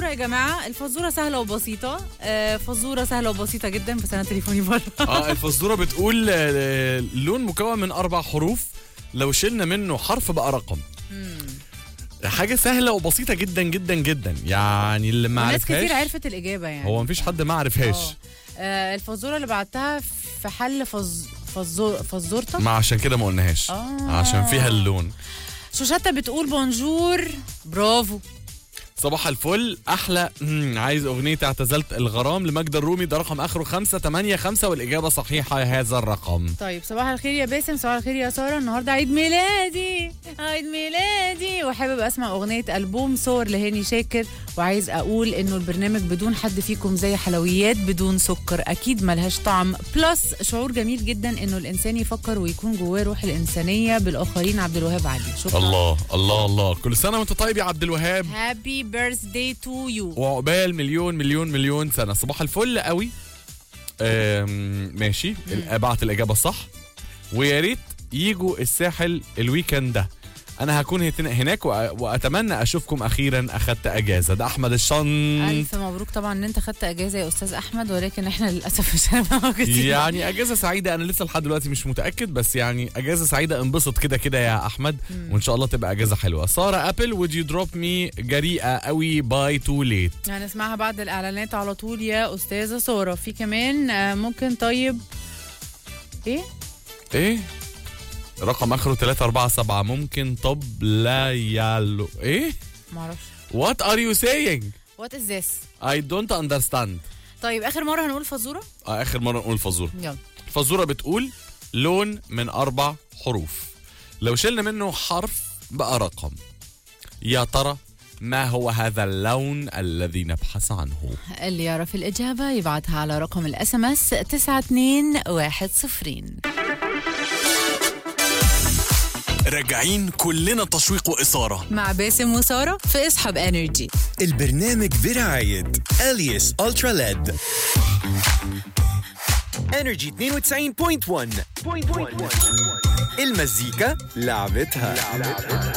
الفزوره يا جماعه الفزوره سهله وبسيطه آه، فزوره سهله وبسيطه جدا بس انا تليفوني بره اه الفزوره بتقول آه، لون مكون من اربع حروف لو شلنا منه حرف بقى رقم حاجه سهله وبسيطه جدا جدا جدا يعني اللي ما ناس كتير عرفهاش عرفت الاجابه يعني هو مفيش حد ما عرفهاش آه. آه، الفزوره اللي بعتها في حل فز... فزور... فزورتك ما عشان كده ما قلناهاش آه. عشان فيها اللون شوشتة بتقول بونجور برافو صباح الفل احلى مم، عايز اغنيه اعتزلت الغرام لمجد الرومي ده رقم اخره خمسة تمانية خمسة والاجابه صحيحه هذا الرقم طيب صباح الخير يا باسم صباح الخير يا ساره النهارده عيد ميلادي عيد ميلادي وحابب اسمع اغنيه البوم صور لهاني شاكر وعايز اقول انه البرنامج بدون حد فيكم زي حلويات بدون سكر اكيد ملهاش طعم بلس شعور جميل جدا انه الانسان يفكر ويكون جواه روح الانسانيه بالاخرين عبد الوهاب علي شكرا الله الله الله كل سنه وانت طيب يا عبد الوهاب هابي بيرثداي تو يو وعقبال مليون مليون مليون سنه صباح الفل قوي أم، ماشي ابعت الاجابه الصح ويا ريت يجوا الساحل الويكند ده انا هكون هت- هناك وأ- واتمنى اشوفكم اخيرا اخدت اجازه ده احمد الشن الف مبروك طبعا ان انت خدت اجازه يا استاذ احمد ولكن احنا للاسف مش هنبقى موجودين يعني اجازه سعيده انا لسه لحد دلوقتي مش متاكد بس يعني اجازه سعيده انبسط كده كده يا احمد وان شاء الله تبقى اجازه حلوه ساره ابل would you drop me جريئه قوي باي تو ليت هنسمعها بعد الاعلانات على طول يا استاذه ساره في كمان آه، ممكن طيب ايه ايه رقم اخره 347 ممكن طب لا يالو ايه معرفش what are you saying وات از ذس I don't understand طيب اخر مره هنقول فزوره آه اخر مره نقول فزوره يلا الفزوره بتقول لون من اربع حروف لو شلنا منه حرف بقى رقم يا ترى ما هو هذا اللون الذي نبحث عنه اللي يعرف الاجابه يبعتها على رقم الاس ام اس 92110 راجعين كلنا تشويق وإثارة مع باسم وساره في اسحب انرجي البرنامج برعاية أليس ألترا ليد انرجي 92.1 المزيكا لعبتها